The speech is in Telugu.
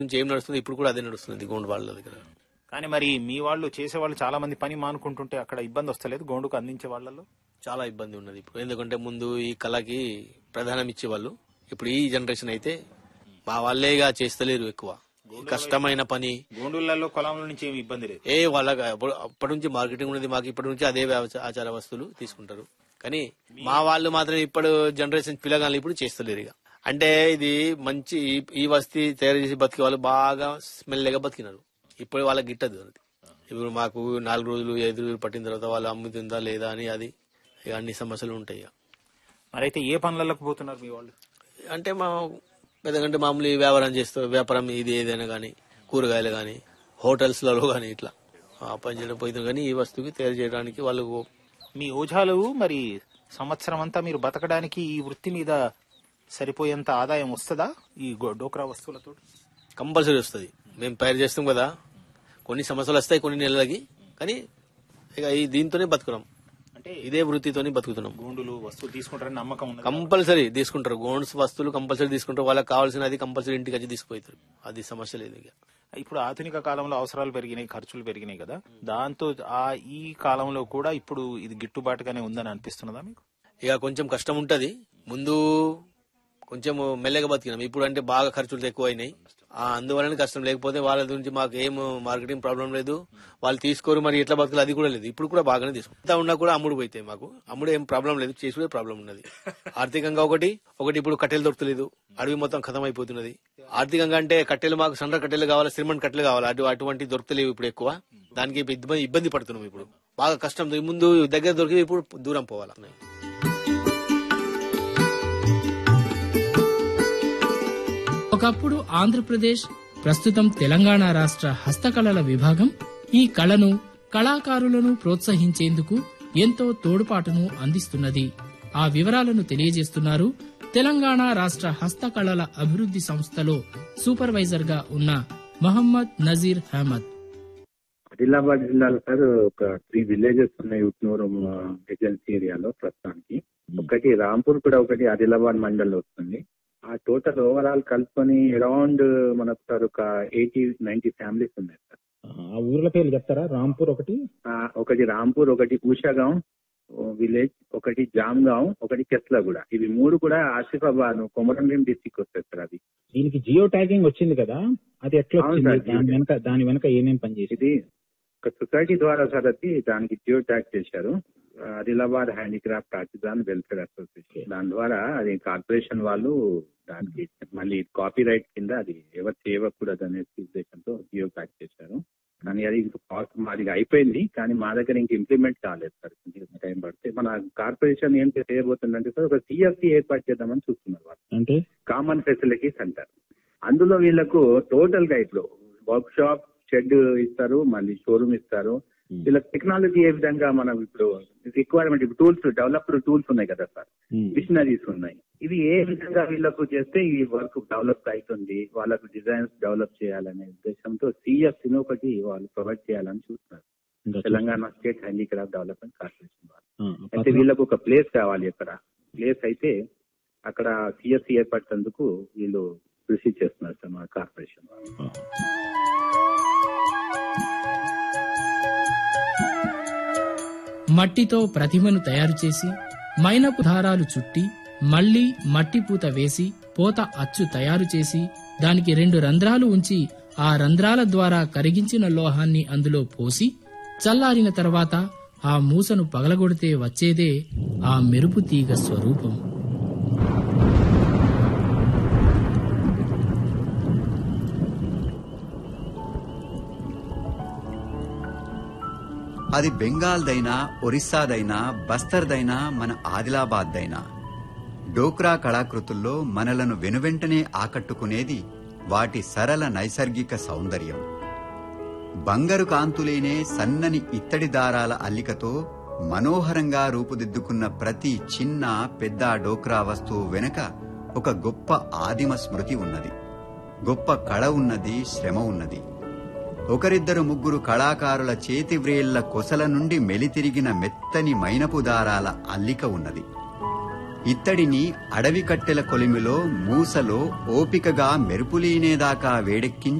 నుంచి ఏం నడుస్తుంది ఇప్పుడు కూడా అదే నడుస్తుంది గోండు వాళ్ళ దగ్గర కానీ మరి మీ వాళ్ళు చేసేవాళ్ళు చాలా మంది పని మానుకుంటుంటే అక్కడ ఇబ్బంది వస్తలేదు గోండుకు అందించే వాళ్ళలో చాలా ఇబ్బంది ఉన్నది ఇప్పుడు ఎందుకంటే ముందు ఈ కళకి ప్రధానం ఇచ్చేవాళ్ళు ఇప్పుడు ఈ జనరేషన్ అయితే మా వాళ్ళేగా చేస్తలేరు ఎక్కువ ఈ కష్టమైన పని గోండులలో కొలంల నుంచి ఏమి ఇబ్బంది లేదు ఏ వాళ్ళ అప్పుడు- అప్పటి నుంచి మార్కెటింగ్ ఉన్నది మాకు ఇప్పటి నుంచి అదే వ్యవస- ఆచార వస్తువులు తీసుకుంటారు కానీ మా వాళ్ళు మాత్రం ఇప్పుడు జనరేషన్ పిల్లగాళ్ళు ఇప్పుడు చేస్తలేరు ఇక అంటే ఇది మంచి ఈ- ఈ వస్తీ తయారు చేసి బతికే వాళ్ళు బాగా స్మెల్గా బతికినారు ఇప్పుడు వాళ్ళకి గిట్టదు అది ఇప్పుడు మాకు నాలుగు రోజులు ఐదు రోజులు పట్టిన తర్వాత వాళ్ళు అమ్ముతుందా లేదా అని అది ఇక అన్ని సమస్యలు ఉంటాయి ఇక. మరైతే ఏ పనులకు పోతున్నారు మీ వాళ్ళు అంటే మా పెద్దగంటే మామూలు ఈ వ్యాపారం చేస్తూ వ్యాపారం ఇది ఏదైనా కానీ కూరగాయలు కానీ హోటల్స్లలో కానీ ఇట్లా ఆ పని చేయడం పోతుంది కానీ ఈ వస్తువుకి తయారు చేయడానికి వాళ్ళు మీ ఓజాలు మరి సంవత్సరం అంతా మీరు బతకడానికి ఈ వృత్తి మీద సరిపోయేంత ఆదాయం వస్తుందా ఈ గో- డోక్రా వస్తువులతో కంపల్సరీ వస్తుంది మేము తయారు చేస్తాం కదా కొన్ని సమస్యలు వస్తాయి కొన్ని నెలలకి కానీ ఇక ఈ దీంతోనే బతుకున్నాం అంటే ఇదే వృత్తితోనే బతుకుతున్నాం గోండులు వస్తువులు తీసుకుంటారని నమ్మకం ఉన్నది కంపల్సరీ తీసుకుంటారు గోన్స్ వస్తువులు కంపల్సరీ తీసుకుంటారు వాళ్ళకి కావాల్సినది కంపల్సరీ ఇంటికి వచ్చి తీసుకుపోతారు అది సమస్య లేదు ఇక ఇప్పుడు ఆధునిక కాలంలో అవసరాలు పెరిగినాయి ఖర్చులు పెరిగినాయి కదా దాంతో ఆ ఈ కాలంలో కూడా ఇప్పుడు ఇది గిట్టుబాటుగానే ఉందని అనిపిస్తున్నదా మీకు ఇక కొంచెం కష్టం ఉంటది ముందు కొంచెం మెల్లగా బతికినాం ఇప్పుడు అంటే బాగా ఖర్చులు ఎక్కువ అయినాయి ఆ, అందువలన కష్టం లేకపోతే వాళ్ళ గురించి మాకు ఏం మార్కెటింగ్ ప్రాబ్లం లేదు వాళ్ళు తీసుకోరు మరి ఎట్లా బతకాలి అది కూడా లేదు ఇప్పుడు కూడా బాగానే తీసుకుంటా ఉన్నా కూడా అమ్ముడు పోతాయి మాకు అమ్ముడు ఏం ప్రాబ్లం లేదు చేసుకునే ప్రాబ్లం ఉన్నది ఆర్థికంగా ఒకటి ఒకటి ఇప్పుడు కట్టెలు దొరకలేదు అడవి మొత్తం ఖతం అయిపోతున్నది ఆర్థికంగా అంటే కట్టెలు మాకు సండ్ర కట్టెలు కావాలి సిమెంట్ కట్టెలు కావాలి అటు అటువంటి దొరకలేవు ఇప్పుడు ఎక్కువ దానికి ఇబ్బంది ఇబ్బంది పడుతున్నాం ఇప్పుడు బాగా కష్టం ముందు దగ్గర దొరికి ఇప్పుడు దూరం పోవాలి ఒకప్పుడు ఆంధ్రప్రదేశ్ ప్రస్తుతం తెలంగాణ రాష్ట్ర హస్తకళల విభాగం ఈ కళను కళాకారులను ప్రోత్సహించేందుకు ఎంతో తోడ్పాటును అందిస్తున్నది ఆ వివరాలను తెలియజేస్తున్నారు తెలంగాణ రాష్ట్ర హస్తకళల అభివృద్ధి సంస్థలో సూపర్వైజర్ గా ఉన్న మహమ్మద్ నజీర్ అహ్మద్ ఆదిలాబాద్ జిల్లాలో సార్ ఒక త్రీ విలేజెస్ ఉన్నాయి ఉట్నూరు ఏజెన్సీ ఏరియాలో ప్రస్తుతానికి ఒకటి రాంపూర్ కూడా ఒకటి ఆదిలాబాద్ మండల్ వస్తుంది ఆ టోటల్ ఓవరాల్ కలుపుకొని అరౌండ్ మనకు సార్ ఒక ఎయిటీ నైన్టీ ఫ్యామిలీస్ ఉన్నాయి సార్ ఆ ఊర్ల పేర్లు చెప్తారా రాంపూర్ ఒకటి ఆ, ఒకటి రాంపూర్ ఒకటి ఉషాగాం విలేజ్ ఒకటి జామ్గాం ఒకటి కెస్లాగూడ ఇవి మూడు కూడా ఆసిఫాబాద్ కొమరంభీం డిస్టిక్ వస్తాయి సార్ అది దీనికి జియో ట్యాగింగ్ వచ్చింది కదా అది ఎట్లా అవును వచ్చింది సార్, దాని వెనక దాని వెనక ఏమేం పనిచేసింది ఇది ఒక సొసైటీ ద్వారా సార్ అది దానికి జియో ట్యాగ్ చేశారు Adilabad handicraft artisan welfare association దాని ద్వారా అది కార్పొరేషన్ వాళ్ళు దానికి మళ్ళీ కాపీ రైట్ కింద అది ఎవరు చేయకూడదు అనే ఉద్దేశంతో జియో ట్యాగ్ చేశారు కానీ అది ఇంకా కాస్ట్ మాది అయిపోయింది కానీ మా దగ్గర ఇంకా ఇంప్లిమెంట్ కాలేదు సార్ కొంచెం టైం పడితే మన కార్పొరేషన్ ఏం చేయబోతుందంటే సార్ ఒక సిఎఫ్సి ఏర్పాటు చేద్దామని చూస్తున్నారు వాళ్ళు అంటే కామన్ ఫెసిలిటీస్ అంటారు అందులో వీళ్ళకు టోటల్ గా ఇప్పుడు వర్క్ షాప్ షెడ్ ఇస్తారు మళ్ళీ షోరూమ్ ఇస్తారు వీళ్ళకి టెక్నాలజీ ఏ విధంగా మనం ఇప్పుడు రిక్వైర్మెంట్ ఇప్పుడు టూల్స్ డెవలప్డ్ టూల్స్ ఉన్నాయి కదా సార్ మిషనరీస్ ఉన్నాయి ఇవి ఏ విధంగా వీళ్ళకు చేస్తే ఈ వర్క్ డెవలప్ అవుతుంది వాళ్ళకు డిజైన్స్ డెవలప్ చేయాలనే ఉద్దేశంతో సిఎఫ్ ఒకటి వాళ్ళు ప్రొవైడ్ చేయాలని చూస్తున్నారు ఇంకా Telangana state handicraft development corporation వాళ్ళు ఆ, అయితే వీళ్ళకు ఒక ప్లేస్ కావాలి అక్కడ ప్లేస్ అయితే అక్కడ సిఎస్సి ఏర్పడేందుకు వీళ్ళు కృషి చేస్తున్నారు సార్ మన కార్పొరేషన్ వాళ్ళు. ఆ. మట్టితో ప్రతిమను తయారు చేసి మైనపు దారాలు చుట్టి మళ్లీ మట్టి పూత వేసి పోత అచ్చు తయారు చేసి దానికి రెండు రంధ్రాలు ఉంచి ఆ రంధ్రాల ద్వారా కరిగించిన లోహాన్ని అందులో పోసి చల్లారిన తర్వాత ఆ మూసను పగలగొడితే వచ్చేదే ఆ మెరుపు తీగ స్వరూపం అది బెంగాల్దైనా ఒరిస్సాదైనా బస్తర్దైనా మన ఆదిలాబాద్దైనా డోక్రా కళాకృతుల్లో మనలను వెనువెంటనే ఆకట్టుకునేది వాటి సరళ నైసర్గిక సౌందర్యం బంగారు కాంతులేనే సన్నని ఇత్తడి దారాల అల్లికతో మనోహరంగా రూపుదిద్దుకున్న ప్రతి చిన్న పెద్ద డోక్రా వస్తువు వెనుక ఒక గొప్ప ఆదిమ స్మృతి ఉన్నది గొప్ప కళ ఉన్నది శ్రమ ఉన్నది ఒకరిద్దరు ముగ్గురు కళాకారుల చేతి వ్రేళ్ల కొసల నుండి మెలితిరిగిన మెత్తని మైనపు దారాల అల్లిక ఉన్నది ఇత్తడిని అడవి కట్టెల కొలిమిలో మూసలో ఓపికగా మెరుపులీనేదాకా వేడెక్కించి